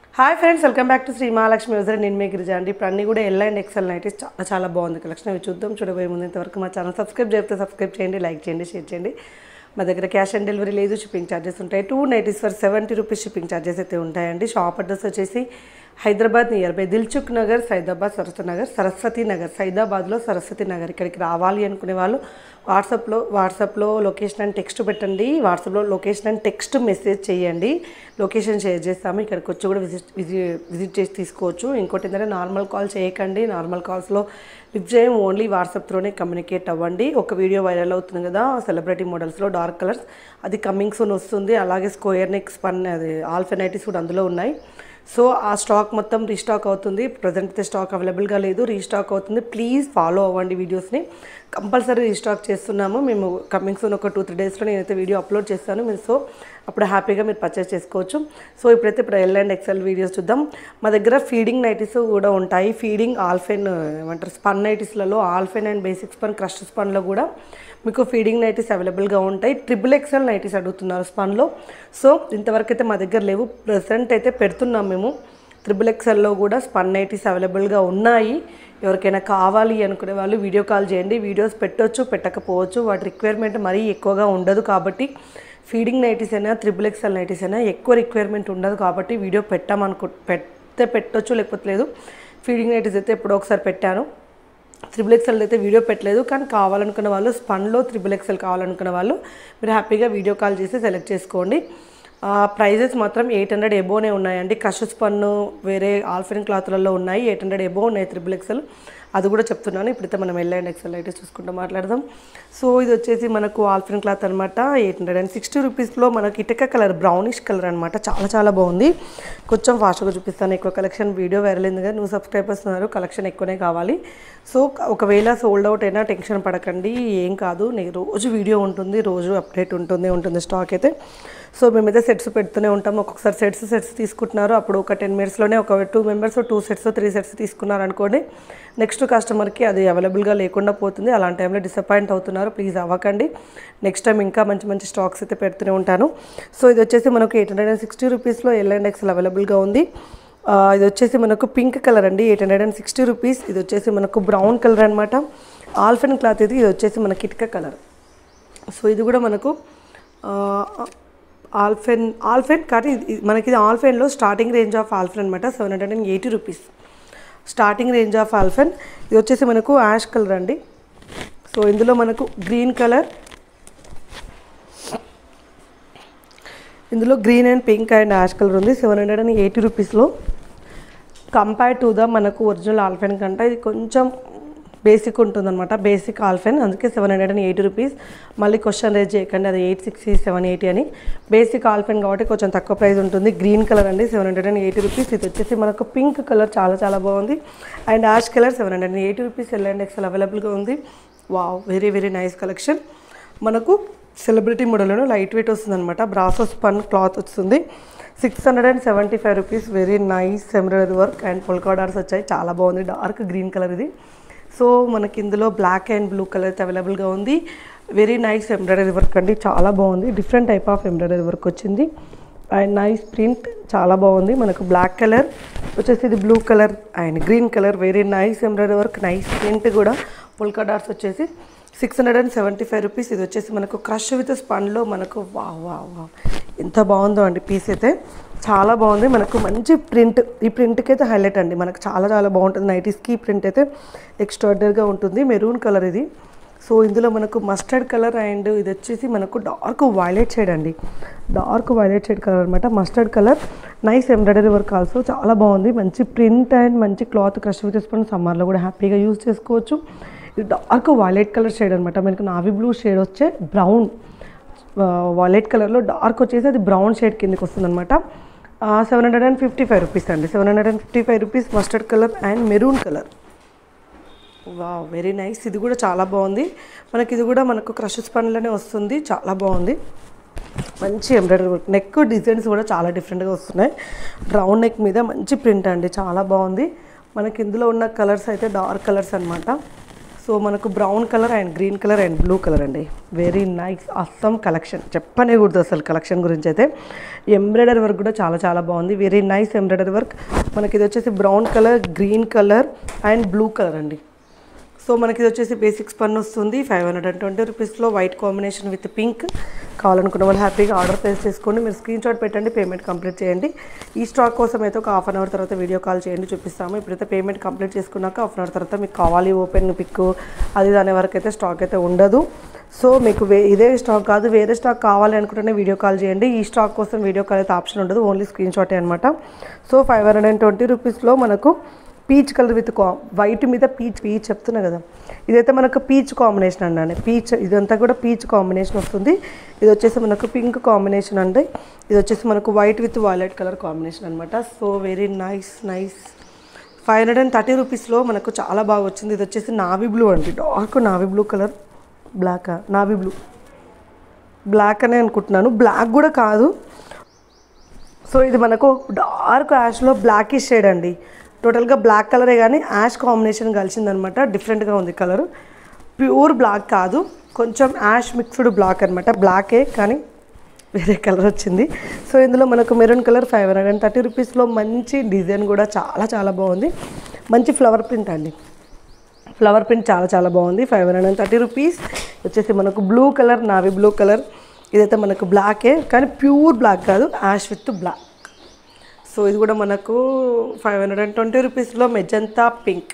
hi friends welcome back to Shri Mahalakshmi user నేను మీ గిరిజా అండి ఇప్పుడు అన్నీ కూడా ఎల్ అండ్ ఎక్సెల్ నైటీస్ చాలా చాలా బాగుంది కలెక్షన్ అవి చూద్దాం చూడబోయే ముందు ఇంతవరకు మా ఛానల్ సబ్స్క్రైబ్ చేస్తే సబ్స్క్రైబ్ చేయండి లైక్ చేయండి షేర్ చేయండి మా దగ్గర క్యాష్ ఆన్ డెలివరీ లేదు షిప్పింగ్ ఛార్జెస్ ఉంటాయి two nighties for seventy rupees shipping charges అయితే ఉంటాయండి షాప్ అడ్రస్ వచ్చేసి హైదరాబాద్ నియర్ బై దిల్చుక్ నగర్ సైదాబాద్ సరస్వతి నగర్ సరస్వతి నగర్ సైదాబాద్లో సరస్వతి నగర్ ఇక్కడికి రావాలి అనుకునే వాళ్ళు వాట్సాప్లో వాట్సాప్లో లొకేషన్ అండ్ టెక్స్ట్ పెట్టండి వాట్సాప్లో లొకేషన్ అండ్ టెక్స్ట్ మెసేజ్ చేయండి లొకేషన్ షేర్ చేస్తాము ఇక్కడికి వచ్చి కూడా విజిట్ విజిట్ విజిట్ చేసి తీసుకోవచ్చు ఇంకోటి ఏంటంటే నార్మల్ కాల్ చేయకండి నార్మల్ కాల్స్లో లిఫ్ట్ చేయం ఓన్లీ వాట్సాప్ త్రోనే కమ్యూనికేట్ అవ్వండి ఒక వీడియో వైరల్ అవుతుంది కదా సెలబ్రిటీ మోడల్స్లో డార్క్ కలర్స్ అది కమింగ్ సూన్ వస్తుంది అలాగే స్క్వేర్ నెక్ స్పన్ అది ఆల్ఫెనైటిస్ కూడా అందులో ఉన్నాయి సో ఆ స్టాక్ మొత్తం రీస్టాక్ అవుతుంది ప్రజెంట్ అయితే స్టాక్ అవైలబుల్గా లేదు రీస్టాక్ అవుతుంది ప్లీజ్ ఫాలో అవ్వండి వీడియోస్ని కంపల్సరీ రీస్టాక్ చేస్తున్నాము మేము కమింగ్ సూన్ ఒక టూ త్రీ డేస్లో నేనైతే వీడియో అప్లోడ్ చేస్తాను మీరు సో అప్పుడు హ్యాపీగా మీరు పర్చేస్ చేసుకోవచ్చు సో ఇప్పుడైతే ఇప్పుడు ఎల్ అండ్ ఎక్సెల్ వీడియోస్ చూద్దాం మా దగ్గర ఫీడింగ్ నైటీస్ కూడా ఉంటాయి ఫీడింగ్ ఆల్ఫెన్ ఏమంటారు స్పన్ నైటీస్లలో alpine and basic spun crush స్పన్లో కూడా మీకు ఫీడింగ్ నైటీస్ అవైలబుల్గా ఉంటాయి ట్రిపుల్ ఎక్సెల్ నైటీస్ అడుగుతున్నారు స్పన్లో సో ఇంతవరకు అయితే మా దగ్గర లేవు ప్రజెంట్ అయితే పెడుతున్నాం మేము త్రిబుల్ ఎక్సెల్లో కూడా స్పన్ నైటీస్ అవైలబుల్గా ఉన్నాయి ఎవరికైనా కావాలి అనుకునే వాళ్ళు వీడియో కాల్ చేయండి వీడియోస్ పెట్టొచ్చు పెట్టకపోవచ్చు వాటి రిక్వైర్మెంట్ మరీ ఎక్కువగా ఉండదు కాబట్టి ఫీడింగ్ నైటీస్ అయినా త్రిబుల్ ఎక్సెల్ నైటీస్ అయినా ఎక్కువ రిక్వైర్మెంట్ ఉండదు కాబట్టి వీడియో పెట్టామనుకు పెడితే పెట్టొచ్చు లేకపోతే లేదు ఫీడింగ్ నైటీస్ అయితే ఎప్పుడో ఒకసారి పెట్టాను త్రిబుల్ ఎక్సెల్ అయితే వీడియో పెట్టలేదు కానీ కావాలనుకున్న వాళ్ళు స్పన్లో త్రిబుల్ ఎక్సెల్ కావాలనుకున్న వాళ్ళు మీరు హ్యాపీగా వీడియో కాల్ చేసి సెలెక్ట్ చేసుకోండి ప్రైజెస్ మాత్రం ఎయిట్ హండ్రెడ్ ఎబోనే ఉన్నాయండి క్రష్ స్పన్ను వేరే ఆల్ఫిన్ క్లాత్లలో ఉన్నాయి ఎయిట్ హండ్రెడ్ ఎబో ఉన్నాయి త్రిబుల్ ఎక్సెల్ అది కూడా చెప్తున్నాను ఇప్పుడైతే మనం ఎల్ అండ్ ఎక్సెల్ అయితే చూసుకుంటూ మాట్లాడదాం సో ఇది వచ్చేసి మనకు ఆల్ఫిన్ క్లాత్ అనమాట ఎయిట్ హండ్రెడ్ అండ్ సిక్స్టీ రూపీస్లో మనకి ఇటుక కలర్ బ్రౌనిష్ కలర్ అనమాట చాలా చాలా బాగుంది కొంచెం ఫాస్ట్గా చూపిస్తాను ఎక్కువ కలెక్షన్ వీడియో వైరల్ అయింది కదా నువ్వు సబ్స్క్రైబర్స్ ఉన్నారు కలెక్షన్ ఎక్కువనే కావాలి సో ఒకవేళ సోల్డ్ అవుట్ అయినా టెన్షన్ పడకండి ఏం కాదు నీకు రోజు వీడియో ఉంటుంది రోజు అప్డేట్ ఉంటుంది ఉంటుంది స్టాక్ అయితే సో మేమైతే సెట్స్ పెడుతూనే ఉంటాం ఒక్కొక్కసారి సెట్స్ సెట్స్ తీసుకుంటున్నారు అప్పుడు ఒక టెన్ మినిట్స్లోనే ఒక two members two sets three sets తీసుకున్నారు అనుకోండి నెక్స్ట్ కస్టమర్కి అది అవైలబుల్గా లేకుండా పోతుంది అలాంటి టైంలో డిసప్పాయింట్ అవుతున్నారు ప్లీజ్ అవ్వకండి నెక్స్ట్ టైం ఇంకా మంచి మంచి స్టాక్స్ అయితే పెడుతూనే ఉంటాను సో ఇది వచ్చేసి మనకు ఎయిట్ హండ్రెడ్ అండ్ సిక్స్టీ రూపీస్లో ఎల్ అండ్ ఎక్స్ఎల్ అవైలబుల్గా ఉంది ఆ, ఇది వచ్చేసి మనకు పింక్ కలర్ అండి eight hundred and sixty rupees ఇది వచ్చేసి మనకు బ్రౌన్ కలర్ అనమాట ఆల్ఫెన్ క్లాత్ ఇది ఇది వచ్చేసి మనకి ఇటుక కలర్ సో ఇది కూడా మనకు ఆ, ఆల్ఫెన్ ఆల్ఫెన్ కానీ ఇది- ఇది- మనకి ఇది ఆల్ఫెన్లో స్టార్టింగ్ రేంజ్ ఆఫ్ ఆల్ఫెన్ అనమాట seven hundred and eighty rupees starting range of alpine ఇది వచ్చేసి మనకు యాష్ కలర్ అండి సో ఇందులో మనకు గ్రీన్ కలర్ ఇందులో green and pink and ash colour ఉంది సెవెన్ హండ్రెడ్ అండ్ ఎయిటీ రూపీస్లో కంపేర్ టు ద మనకు ఒరిజినల్ ఆల్ఫెన్ కంటే ఇది కొంచెం బేసిక్ ఉంటుందన్నమాట బేసిక్ ఆల్ఫెన్ అందుకే seven hundred and eighty rupees మళ్ళీ క్వశ్చన్ రేజ్ చేయకండి అది ఎయిట్ సిక్స్టీ సెవెన్ ఎయిటీ అని బేసిక్ ఆల్ఫెన్ కాబట్టి కొంచెం తక్కువ ప్రైస్ ఉంటుంది గ్రీన్ కలర్ అండి seven hundred and eighty rupees ఇది వచ్చేసి మనకు పింక్ కలర్ చాలా చాలా బాగుంది and ash colour seven hundred and eighty rupees L and XL అవైలబుల్గా ఉంది wow very very nice collection మనకు సెలబ్రిటీ మోడల్లో లైట్ వెయిట్ వస్తుంది అనమాట బ్రాసో స్పన్ క్లాత్ వస్తుంది six hundred and seventy five rupees very nice embroidery work and polka dots వచ్చాయి చాలా బాగుంది డార్క్ గ్రీన్ కలర్ ఇది సో మనకి ఇందులో బ్లాక్ అండ్ బ్లూ కలర్ అయితే అవైలబుల్గా ఉంది వెరీ నైస్ ఎంబ్రాయిడరీ వర్క్ అండి చాలా బాగుంది different type of embroidery work వచ్చింది అండ్ నైస్ ప్రింట్ చాలా బాగుంది మనకు బ్లాక్ కలర్ వచ్చేసి ఇది blue colour and green colour very nice embroidery work nice print కూడా పొల్కా డాట్స్ వచ్చేసి six hundred and seventy five rupees ఇది వచ్చేసి మనకు క్రష్ విత్ స్పన్లో మనకు వా వా వా ఎంత బాగుందో అండి పీస్ అయితే చాలా బాగుంది మనకు మంచి ప్రింట్ ఈ ప్రింట్కి అయితే హైలైట్ అండి మనకు చాలా చాలా బాగుంటుంది నైటీస్కి ఈ ప్రింట్ అయితే ఎక్స్ట్రాడనరీగా ఉంటుంది మెరూన్ కలర్ ఇది సో ఇందులో మనకు మస్టర్డ్ కలర్ అండ్ ఇది వచ్చేసి మనకు డార్క్ వైలెట్ షేడ్ అండి డార్క్ వైలెట్ షేడ్ కలర్ అనమాట mustard colour nice embroidery work also చాలా బాగుంది మంచి ప్రింట్ అండ్ మంచి క్లాత్ క్రష్ తీసుకొని సమ్మర్లో కూడా హ్యాపీగా యూజ్ చేసుకోవచ్చు ఇది డార్క్ వైలెట్ కలర్ షేడ్ అనమాట మనకు నావీ బ్లూ షేడ్ వచ్చే బ్రౌన్ వైలెట్ కలర్లో డార్క్ వచ్చేసి అది బ్రౌన్ షేడ్ కిందకి వస్తుంది అనమాట seven hundred and fifty five rupees అండి seven hundred and fifty five rupees mustard colour and maroon colour వా వెరీ నైస్ ఇది కూడా చాలా బాగుంది మనకి ఇది కూడా మనకు క్రష్ స్పన్లోనే వస్తుంది చాలా బాగుంది మంచి ఎంబ్రాయిడరీ వర్క్ నెక్ డిజైన్స్ కూడా చాలా డిఫరెంట్గా వస్తున్నాయి రౌండ్ నెక్ మీద మంచి ప్రింట్ అండి చాలా బాగుంది మనకి ఇందులో ఉన్న కలర్స్ అయితే డార్క్ కలర్స్ అనమాట సో మనకు brown colour and green colour and blue colour అండి వెరీ నైస్ అస్సమ్ కలెక్షన్ చెప్పనే కూడదు అసలు కలెక్షన్ గురించి అయితే ఎంబ్రాయిడరీ వర్క్ కూడా చాలా చాలా బాగుంది వెరీ నైస్ ఎంబ్రాయిడరీ వర్క్ మనకి ఇది వచ్చేసి brown colour green colour and blue colour అండి సో మనకి ఇది వచ్చేసి బేసిక్స్ పన్ను వస్తుంది ఫైవ్ హండ్రెడ్ అండ్ ట్వంటీ రూపీస్లో వైట్ కాంబినేషన్ విత్ పింక్ కావాలనుకున్న వాళ్ళు హ్యాపీగా ఆర్డర్ ప్లేస్ చేసుకోండి మీరు స్క్రీన్ షాట్ పెట్టండి పేమెంట్ కంప్లీట్ చేయండి ఈ స్టాక్ కోసం అయితే ఒక హాఫ్ అన్ అవర్ తర్వాత వీడియో కాల్ చేయండి చూపిస్తాము ఇప్పుడైతే పేమెంట్ కంప్లీట్ చేసుకున్నాక హాఫ్ అన్ అవర్ తర్వాత మీకు కావాలి ఓపెన్ పిక్ అది దాని వరకు అయితే స్టాక్ అయితే ఉండదు సో మీకు వే ఇదే స్టాక్ కాదు వేరే స్టాక్ కావాలి అనుకుంటేనే వీడియో కాల్ చేయండి ఈ స్టాక్ కోసం వీడియో కాల్ అయితే ఆప్షన్ ఉండదు ఓన్లీ స్క్రీన్ షాటే అనమాట so five hundred and twenty రూపీస్లో మనకు పీచ్ కలర్ విత్ కా వైట్ మీద పీచ్ పీచ్ చెప్తున్నా కదా ఇదైతే మనకు పీచ్ కాంబినేషన్ అండి పీచ్ ఇదంతా కూడా పీచ్ కాంబినేషన్ వస్తుంది ఇది వచ్చేసి మనకు పింక్ కాంబినేషన్ అండి ఇది వచ్చేసి మనకు white with violet colour combination అనమాట so very nice nice five hundred and thirty రూపీస్లో మనకు చాలా బాగా వచ్చింది ఇది వచ్చేసి నావీ బ్లూ అండి dark navy blue colour black navy blue black అనే అనుకుంటున్నాను బ్లాక్ కూడా కాదు సో ఇది మనకు డార్క్ యాష్లో బ్లాకిష్ షేడ్ అండి టోటల్గా బ్లాక్ కలరే కానీ యాష్ కాంబినేషన్ కలిసిందనమాట డిఫరెంట్గా ఉంది కలర్ ప్యూర్ బ్లాక్ కాదు కొంచెం యాష్ మిక్స్డ్ బ్లాక్ అనమాట బ్లాకే కానీ వేరే కలర్ వచ్చింది సో ఇందులో మనకు maroon colour five hundred and thirty రూపీస్లో మంచి డిజైన్ కూడా చాలా చాలా బాగుంది మంచి ఫ్లవర్ ప్రింట్ అండి ఫ్లవర్ ప్రింట్ చాలా చాలా బాగుంది five hundred and thirty rupees వచ్చేసి మనకు blue colour navy blue colour ఇదైతే మనకు బ్లాకే కానీ ప్యూర్ బ్లాక్ కాదు యాష్ విత్ బ్లాక్ సో ఇది కూడా మనకు ఫైవ్ హండ్రెడ్ అండ్ ట్వంటీ రూపీస్లో magenta pink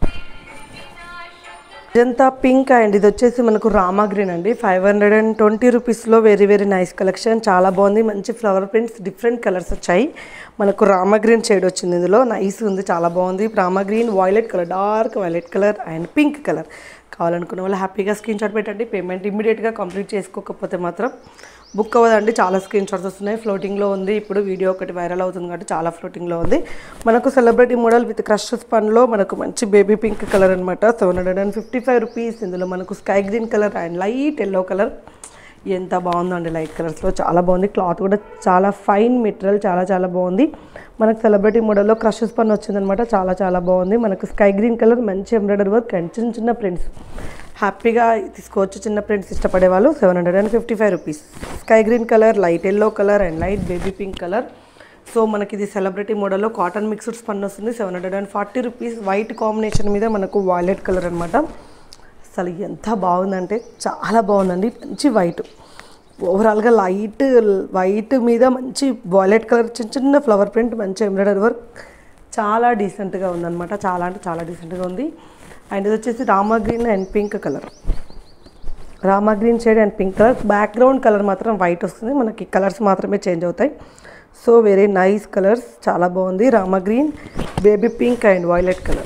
magenta pink and ఇది వచ్చేసి మనకు రామా గ్రీన్ అండి ఫైవ్ హండ్రెడ్ అండ్ ట్వంటీ రూపీస్లో వెరీ వెరీ నైస్ కలెక్షన్ చాలా బాగుంది మంచి ఫ్లవర్ ప్రింట్స్ డిఫరెంట్ కలర్స్ వచ్చాయి మనకు రామా గ్రీన్ షేడ్ వచ్చింది ఇందులో నైస్ ఉంది చాలా బాగుంది Rama green violet colour dark violet colour and pink colour కావాలనుకున్న వాళ్ళు హ్యాపీగా స్క్రీన్ షాట్ పెట్టండి పేమెంట్ ఇమ్మీడియట్గా కంప్లీట్ చేసుకోకపోతే మాత్రం బుక్ అవ్వదండి చాలా స్క్రీన్ షాట్స్ వస్తున్నాయి ఫ్లోటింగ్లో ఉంది ఇప్పుడు వీడియో ఒకటి వైరల్ అవుతుంది కాబట్టి చాలా ఫ్లోటింగ్లో ఉంది మనకు సెలబ్రిటీ మోడల్ విత్ క్రష్ స్పన్లో మనకు మంచి బేబీ పింక్ కలర్ అనమాట seven hundred and fifty five rupees ఇందులో మనకు sky green colour and light yellow colour ఎంత బాగుందండి లైట్ కలర్స్లో చాలా బాగుంది క్లాత్ కూడా చాలా ఫైన్ మెటీరియల్ చాలా చాలా బాగుంది మనకు సెలబ్రిటీ మోడల్లో క్రష్ స్పన్ వచ్చిందనమాట చాలా చాలా బాగుంది మనకు స్కై గ్రీన్ కలర్ మంచి ఎంబ్రాయిడరీ వర్క్ అండ్ చిన్న చిన్న ప్రింట్స్ హ్యాపీగా తీసుకోవచ్చు చిన్న ప్రింట్స్ ఇష్టపడే వాళ్ళు seven hundred and fifty five rupees sky green colour light yellow colour and light baby pink colour so మనకి ఇది సెలబ్రిటీ మోడల్లో కాటన్ మిక్స్డ్ స్పన్ వస్తుంది seven hundred and forty rupees white combination మీద మనకు వాయిలెట్ కలర్ అనమాట అసలు ఎంత బాగుందంటే చాలా బాగుందండి మంచి వైట్ ఓవరాల్గా లైట్ వైట్ మీద మంచి వాయిలెట్ కలర్ చిన్న చిన్న ఫ్లవర్ ప్రింట్ మంచి ఎంబ్రాయిడరీ వర్క్ చాలా డీసెంట్గా ఉందన్నమాట చాలా అంటే చాలా డీసెంట్గా ఉంది అండ్ ఇది వచ్చేసి Rama green and pink colour Rama green shade and pink colour background colour మాత్రం వైట్ వస్తుంది మనకి కలర్స్ మాత్రమే చేంజ్ అవుతాయి సో వెరీ నైస్ కలర్స్ చాలా బాగుంది Rama green baby pink and violet colour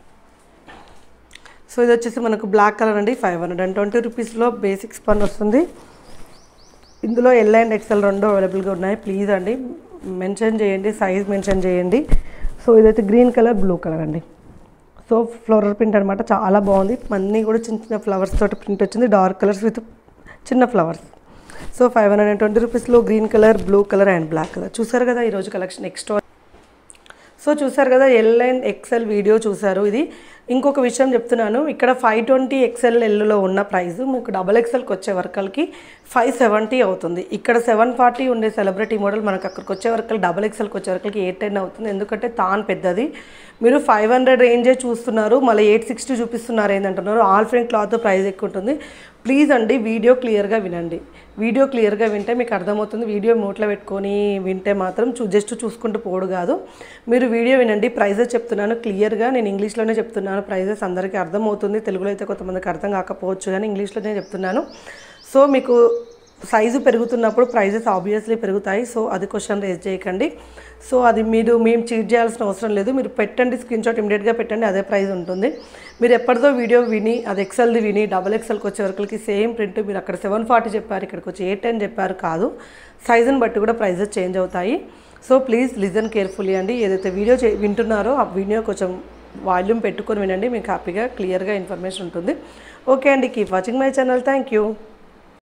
so ఇది వచ్చేసి మనకు బ్లాక్ కలర్ అండి ఫైవ్ హండ్రెడ్ అండ్ ట్వంటీ రూపీస్లో బేసిక్ స్పన్ వస్తుంది ఇందులో ఎల్ అండ్ ఎక్సెల్ రెండు అవైలబుల్గా ఉన్నాయి ప్లీజ్ అండి మెన్షన్ చేయండి సైజ్ మెన్షన్ చేయండి సో ఇదైతే గ్రీన్ కలర్ బ్లూ కలర్ అండి సో ఫ్లోరల్ ప్రింట్ అనమాట చాలా బాగుంది అన్నీ కూడా చిన్న చిన్న ఫ్లవర్స్ తోటి ప్రింట్ వచ్చింది డార్క్ కలర్స్ విత్ చిన్న ఫ్లవర్స్ so five hundred and twenty రూపీస్లో green colour blue colour and black colour చూసారు కదా ఈరోజు కలెక్షన్ నెక్స్ట్ సో చూసారు కదా ఎల్ అండ్ ఎక్సెల్ వీడియో చూసారు ఇది ఇంకొక విషయం చెప్తున్నాను ఇక్కడ ఫైవ్ ట్వంటీ ఎక్సెల్ ఎల్లులో ఉన్న ప్రైస్ మీకు డబల్ ఎక్సెల్కి వచ్చే వర్కల్కి ఫైవ్ సెవెంటీ అవుతుంది ఇక్కడ సెవెన్ ఫార్టీ ఉండే సెలబ్రిటీ మోడల్ మనకు అక్కడికి వచ్చే వరకు డబల్ ఎక్సెల్కి వచ్చే వరకు ఎయిట్ టెన్ అవుతుంది ఎందుకంటే తాన్ పెద్దది మీరు ఫైవ్ హండ్రెడ్ రేంజే చూస్తున్నారు మళ్ళీ ఎయిట్ సిక్స్టీ చూపిస్తున్నారు ఏంటంటున్నారు ఆల్ ఫ్రెండ్ క్లాత్ ప్రైస్ ఎక్కువ ఉంటుంది ప్లీజ్ అండి వీడియో క్లియర్గా వినండి వీడియో క్లియర్గా వింటే మీకు అర్థమవుతుంది వీడియో నోట్లో పెట్టుకొని వింటే మాత్రం చూ జస్ట్ చూసుకుంటూ పోడు కాదు మీరు వీడియో వినండి ప్రైజెస్ చెప్తున్నాను క్లియర్గా నేను ఇంగ్లీష్లోనే చెప్తున్నాను ప్రైజెస్ అందరికీ అర్థమవుతుంది తెలుగులో అయితే కొంతమందికి అర్థం కాకపోవచ్చు కానీ ఇంగ్లీష్లోనే చెప్తున్నాను సో మీకు సైజు పెరుగుతున్నప్పుడు ప్రైజెస్ ఆబ్వియస్లీ పెరుగుతాయి సో అది క్వశ్చన్ రేజ్ చేయకండి సో అది మీరు మేము చీట్ చేయాల్సిన అవసరం లేదు మీరు పెట్టండి స్క్రీన్ షాట్ ఇమీడియట్గా పెట్టండి అదే ప్రైస్ ఉంటుంది మీరు ఎప్పటిదో వీడియో విని అది ఎక్సెల్ది విని డబల్ ఎక్సెల్కి వచ్చే వరకులకి సేమ్ ప్రింట్ మీరు అక్కడ సెవెన్ ఫార్టీ చెప్పారు ఇక్కడికి వచ్చి ఎయిట్ టెన్ చెప్పారు కాదు సైజుని బట్టి కూడా ప్రైజెస్ చేంజ్ అవుతాయి సో ప్లీజ్ లిజన్ కేర్ఫుల్లీ అండి ఏదైతే వీడియో చే వింటున్నారో ఆ వీడియో కొంచెం వాల్యూమ్ పెట్టుకొని వినండి మీకు హ్యాపీగా క్లియర్గా ఇన్ఫర్మేషన్ ఉంటుంది ఓకే అండి keep watching my channel thank you